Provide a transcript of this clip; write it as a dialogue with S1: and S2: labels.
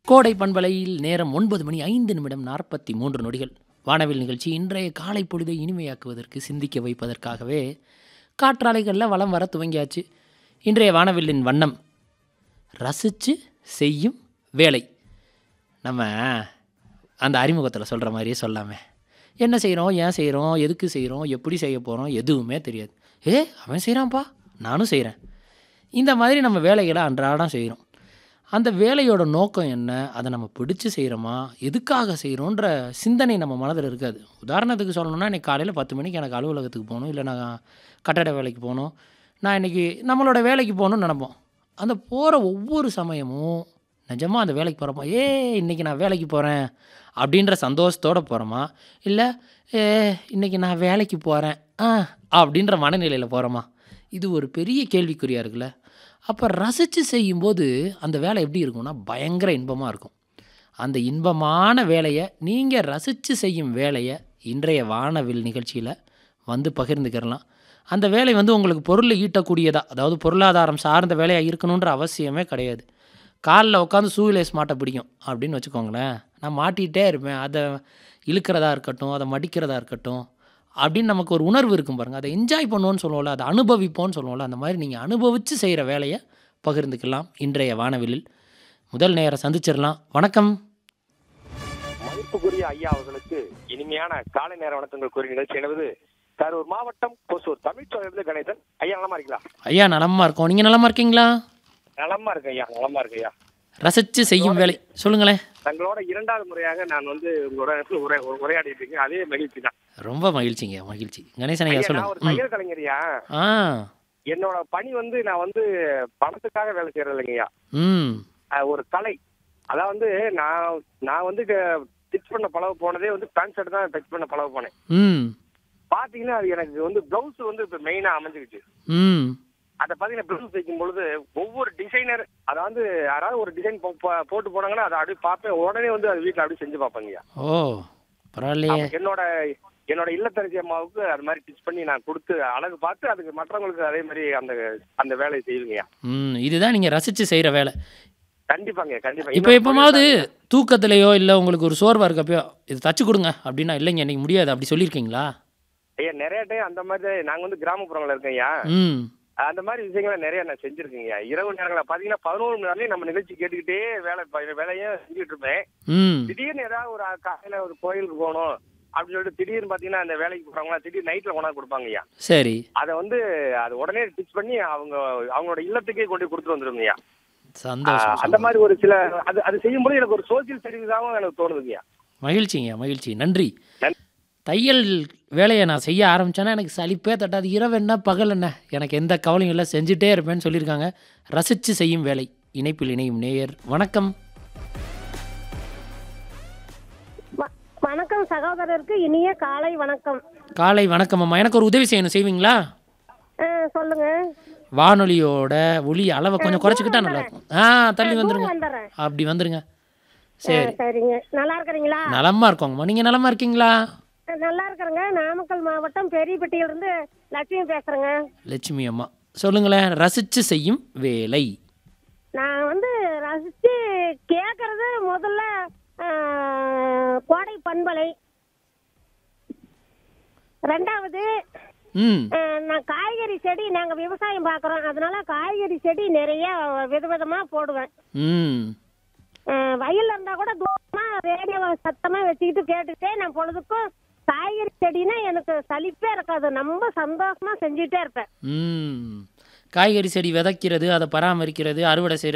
S1: கோடை பண்பலையில் நேரம் ஒன்பது மணி ஐந்து நிமிடம் நாற்பத்தி மூன்று நொடிகள் வானவில் நிகழ்ச்சி இன்றைய காலை பொழுதை இனிமையாக்குவதற்கு சிந்திக்க வைப்பதற்காகவே காற்றாலைகளில் வலம் வர துவங்கியாச்சு இன்றைய வானவில்லின் வண்ணம் ரசித்து செய்யும் வேலை நம்ம அந்த அறிமுகத்தில் சொல்கிற மாதிரியே சொல்லாமே என்ன செய்கிறோம் ஏன் செய்கிறோம் எதுக்கு செய்கிறோம் எப்படி செய்ய போகிறோம் எதுவுமே தெரியாது ஏ அவன் செய்கிறான்ப்பா நானும் செய்கிறேன் இந்த மாதிரி நம்ம வேலைகளை அன்றாடம் செய்கிறோம் அந்த வேலையோட நோக்கம் என்ன அதை நம்ம பிடிச்சு செய்கிறோமா எதுக்காக செய்கிறோன்ற சிந்தனை நம்ம மனதில் இருக்காது உதாரணத்துக்கு சொல்லணும்னா இன்றைக்கி காலையில் பத்து மணிக்கு எனக்கு அலுவலகத்துக்கு போகணும் இல்லை நான் கட்டட வேலைக்கு போகணும் நான் இன்றைக்கி நம்மளோட வேலைக்கு போகணும்னு நினப்போம் அந்த போகிற ஒவ்வொரு சமயமும் நிஜமாக அந்த வேலைக்கு போகிறப்போ ஏ இன்றைக்கி நான் வேலைக்கு போகிறேன் அப்படின்ற சந்தோஷத்தோடு போகிறோமா இல்லை ஏ இன்றைக்கி நான் வேலைக்கு போகிறேன் ஆ அப்படின்ற மனநிலையில் போகிறோமா இது ஒரு பெரிய கேள்விக்குறியாக இருக்குல்ல அப்போ ரசித்து செய்யும்போது அந்த வேலை எப்படி இருக்கும்னா பயங்கர இன்பமாக இருக்கும் அந்த இன்பமான வேலையை நீங்கள் ரசித்து செய்யும் வேலையை இன்றைய வானவில் நிகழ்ச்சியில் வந்து பகிர்ந்துக்கிறலாம் அந்த வேலை வந்து உங்களுக்கு பொருள் ஈட்டக்கூடியதா அதாவது பொருளாதாரம் சார்ந்த வேலையாக இருக்கணுன்ற அவசியமே கிடையாது காலில் உட்காந்து சூவிலேஸ் மாட்ட பிடிக்கும் அப்படின்னு வச்சுக்கோங்களேன் நான் மாட்டிகிட்டே இருப்பேன் அதை இழுக்கிறதா இருக்கட்டும் அதை மடிக்கிறதா இருக்கட்டும் அப்படின்னு நமக்கு ஒரு உணர்வு இருக்கும் பாருங்கள் அதை என்ஜாய் பண்ணுவோன்னு சொல்லுவோம்ல அதை அனுபவிப்போன்னு சொல்லுவோம்ல அந்த மாதிரி நீங்கள் அனுபவித்து செய்கிற வேலையை பகிர்ந்துக்கலாம் இன்றைய வானவிலில் முதல் நேரம் சந்திச்சிடலாம் வணக்கம்
S2: மதிப்புக்குரிய ஐயா அவர்களுக்கு இனிமையான காலை நேர வணக்கங்கள் கூறி நிகழ்ச்சி எனது கரூர் மாவட்டம் கொசூர் தமிழ்ச்சோழிலிருந்து கணேசன் ஐயா நலமா இருக்கீங்களா
S1: ஐயா நலமாக இருக்கோம் நீங்கள் நலமாக இருக்கீங்களா
S2: நலமா இருக்கேன் ஐயா நலமா இருக்கேன் ஐயா
S1: ரசித்து செய்யும் வேலை சொல்லுங்களேன்
S2: தங்களோட இரண்டாவது முறையாக நான் வந்து உங்களோட உரை உரையாடிட்டு இருக்கேன் அதே மகிழ்ச்சி தான்
S1: ரொம்ப மகிழ்ச்சிங்க மகிழ்ச்சி கணேசன் ஐயா
S2: ஐயா, நான் ஒரு
S1: சொல்லுங்க ம்.
S2: தையல் கலைஞரியா
S1: ஆ
S2: என்னோட பணி வந்து நான் வந்து பணத்துக்காக வேலை செய்யறது இல்லைங்கய்யா
S1: ம்
S2: அஹ் ஒரு கலை அதான் வந்து நான் நான் வந்து ஸ்டிச் பண்ண பழக போனதே வந்து பேண்ட் ஷர்ட் தான் தைச் பண்ண பழக போனேன்
S1: ம்
S2: பாத்தீங்கன்னா அது எனக்கு வந்து பிளவுஸ் வந்து இப்ப மெயினா அமைஞ்சுக்கிச்சு
S1: ம்
S2: அதை பார்த்தீங்கன்னா பிளவுஸ் தைக்கும் பொழுது ஒவ்வொரு டிசைனர் அதாவது யாராவது ஒரு டிசைன் போட்டு போனாங்கன்னா அதை அப்படியே பார்ப்பேன் உடனே வந்து அது வீட்டில் அப்படியே செஞ்சு பார்ப்பேங்க
S1: ஓ பரவாயில்லையே
S2: என்னோட என்னோட இல்லத்தரசி அம்மாவுக்கு அது மாதிரி ஸ்டிச் பண்ணி நான் கொடுத்து அழகு பார்த்து அதுக்கு மற்றவங்களுக்கு அதே மாதிரி அந்த அந்த வேலையை செய்வீங்கய்யா
S1: ம் இதுதான் நீங்கள் ரசித்து செய்கிற வேலை
S2: கண்டிப்பாங்க கண்டிப்பா
S1: இப்போ
S2: இன்னொரு
S1: எப்போமாவது
S2: தொழில்
S1: தூக்கத்திலேயோ இல்லை உங்களுக்கு ஒரு சோர்வாக இருக்கப்பயோ இது தச்சு கொடுங்க அப்படின்னா இல்லைங்க இன்னைக்கு முடியாது அப்படி சொல்லியிருக்கீங்களா
S2: ஐயா நிறைய டைம் அந்த மாதிரி நாங்க வந்து கிராமப்புறங்கள்ல இருக்கோம் ஐயா
S1: ம்
S2: அந்த மாதிரி விஷயங்களை நிறைய நான் செஞ்சிருக்கேங்க இரவு நேரங்களில் பாத்தீங்கன்னா பதினோரு மணி நேரம் நம்ம நிகழ்ச்சி கேட்டுக்கிட்டே வேலை ப- வேலையும் செஞ்சுட்டு இருப்பேன்
S1: ம்
S2: திடீர்னு ஏதாவது ஒரு காலையில ஒரு கோயிலுக்கு போகணும் அப்படின்னு சொல்லிட்டு திடீர்னு பாத்தீங்கன்னா அந்த வேலைக்கு போறவங்க திடீர்னு நைட்ல கொண்டாந்து கொடுப்பாங்க ஐயா
S1: சரி
S2: அதை வந்து அது உடனே ஸ்டிச் பண்ணி அவங்க அவங்களோட இல்லத்துக்கே கொண்டு கொடுத்துட்டு வந்துருங்கய்யா
S1: சந்தோஷம்
S2: அந்த மாதிரி ஒரு சில அது அது செய்யும்போது எனக்கு ஒரு சோசியல் சர்வீஸாகவும் எனக்கு தோணுதுங்கய்யா
S1: மகிழ்ச்சிங்க மகிழ்ச்சி நன்றி
S2: நன்றி.
S1: தையல் வேலையை நான் செய்ய ஆரம்பித்தேன்னா எனக்கு சலிப்பே தட்டாது இரவு என்ன பகல் என்ன எனக்கு எந்த கவலையும் இல்லை செஞ்சுட்டே இருப்பேன்னு சொல்லியிருக்காங்க ரசித்து செய்யும் வேலை இணைப்பில் இணையும் நேயர் வணக்கம்
S3: வ- வணக்கம் சகோதரருக்கு இனிய காலை வணக்கம்
S1: காலை வணக்கம் அம்மா எனக்கு ஒரு உதவி செய்யணும் செய்வீங்களா
S3: ஆ, சொல்லுங்க
S1: வானொலியோட ஒலி அளவை கொஞ்சம் குறைச்சிக்கிட்டா நல்லா இருக்கும் ஆ தள்ளி வந்துருங்க
S3: வந்துடுறேன்
S1: அப்படி வந்துருங்க
S3: ஆ,
S1: சரி
S3: சரிங்க நல்லா இருக்கிறீங்களா
S1: நலமா இருக்கோங்கம்மா நீங்கள் நலமா இருக்கீங்களா
S3: ஆ, நல்லா இருக்கிறேங்க நாமக்கல் மாவட்டம் பெரியப்பட்டியிலிருந்து லட்சுமி பேசுறேங்க
S1: லட்சுமி அம்மா சொல்லுங்களேன் ரசித்து செய்யும் வேலை
S3: நான் வந்து ரசிச்சு கேட்கறது முதல்ல ஆ, கோடை பண்பலை ரெண்டாவது
S1: ம்
S3: ஆ, நான் காய்கறி செடி நாங்கள் விவசாயம் பார்க்குறோம் அதனால காய்கறி செடி நிறைய விதவிதமாக போடுவேன்
S1: ம்
S3: அஹ் வயல்ல இருந்தா கூட தூரமா ரேடியோ சத்தமா வச்சுக்கிட்டு கேட்டுட்டே நான் பொழுதுக்கும் காய்கறி செடினா எனக்கு சலிப்பே இருக்காது ரொம்ப சந்தோஷமா செஞ்சுட்டே இருப்பேன்
S1: ம் காய்கறி செடி விதைக்கிறது அதை பராமரிக்கிறது அறுவடை செய்கிறது